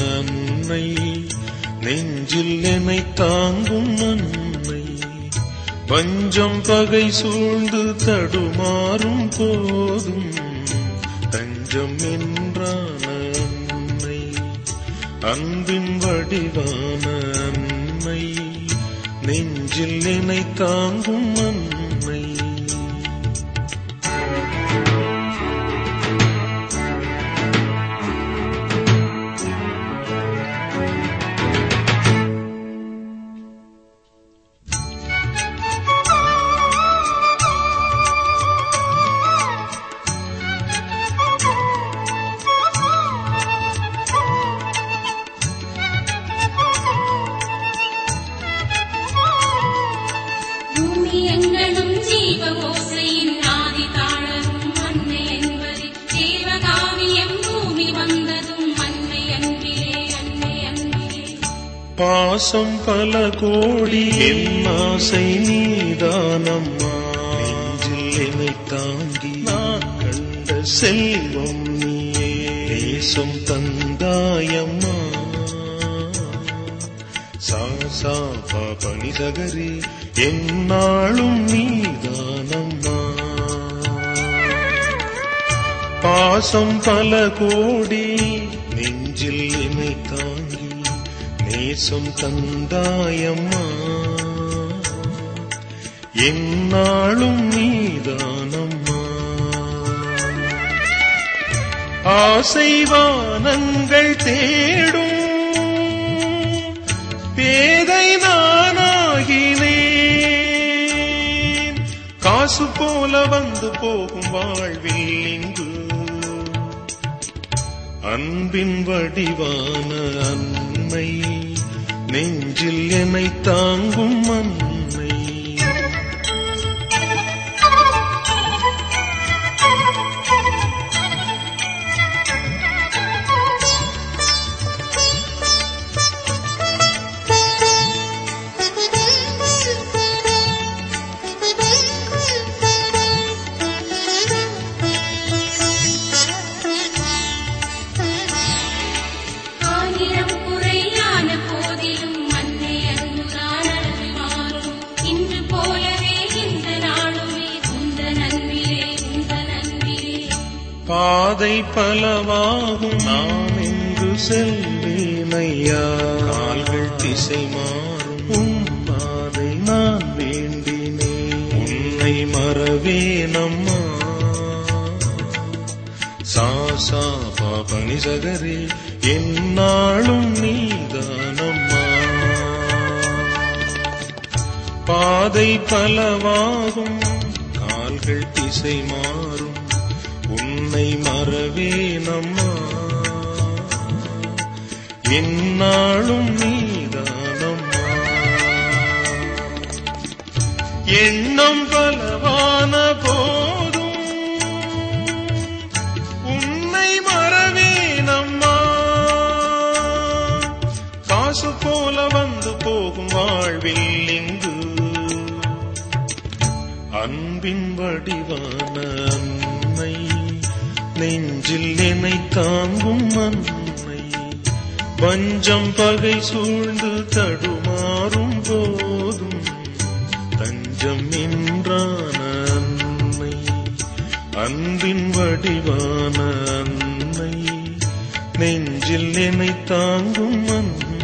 அன்னை நெஞ்சில் என்னை தாங்கும் அன்னை பஞ்சம் பகை சூழ்ந்து தடுமாறும் போதும் தஞ்சம் என்றான அன்னை அன்பின் வடிவான அன்னை நெஞ்சில் என்னை தாங்கும் அன்னை பூமி எங்களும் ஜீவ ஓசையின் ஆதி தாளரும் அன்னை என்பது தேவகாவியம் பூமி வந்ததும் அன்னை அன்பிலே அன்னை அன்பிலே பாசம் பல கோடி என் ஆசை நீதானம்மா நெஞ்சில் என்னை தாங்கி நான் கண்ட செல்வம் நீயே தேசம் தந்தாயம்மா சா சா பா பனி சகரி என்னாலும் நீதானம்மா பாசம் பல கோடி நெஞ்சில் என்னை தாங்கி நேசம் தந்தாயம்மா என்னாலும் நீதானம்மா ஆசைவானங்கள் தேடும் பேதை நானாகினேன் காசு போல வந்து போகும் வாழ்வில் இங்கு அன்பின் வடிவான அன்னை நெஞ்சில் என்னை தாங்கும் அன்னை ஆயிரம் குறையான போதிலும் அன்னை அன்புதான் அழகு மாறும் இன்று போலவே இந்த நாளுமே உந்த நன்பிலே உந்த நன்பிலே பாதை பலவாகும் நான் எங்கு செல்வேன் ஐயா கால்கள் திசை மாறும் உன் பாதை நான் வேண்டினேன் உன்னை மறவேனம்மா சா சா பாபனி சகரே என்னாலும் நீதானம்மா பாதை பலவாகும் கால்கள் திசை மாறும் உன்னை மறவேனம்மா என்னாலும் நீதானம்மா எண்ணம் பலவான போதும் உன்னை மறவேனம்மா காசு போல வந்து போகும் வாழ்வில் இங்கு அன்பின் வடிவான அன்னை நெஞ்சில் என்னை தாங்கும் அன்னை பஞ்சம் பகை சூழ்ந்து தடுமாறும் போதும் தஞ்சம் என்றான அன்னை அன்பின் வடிவான அன்னை நெஞ்சில் என்னை தாங்கும் அன்னை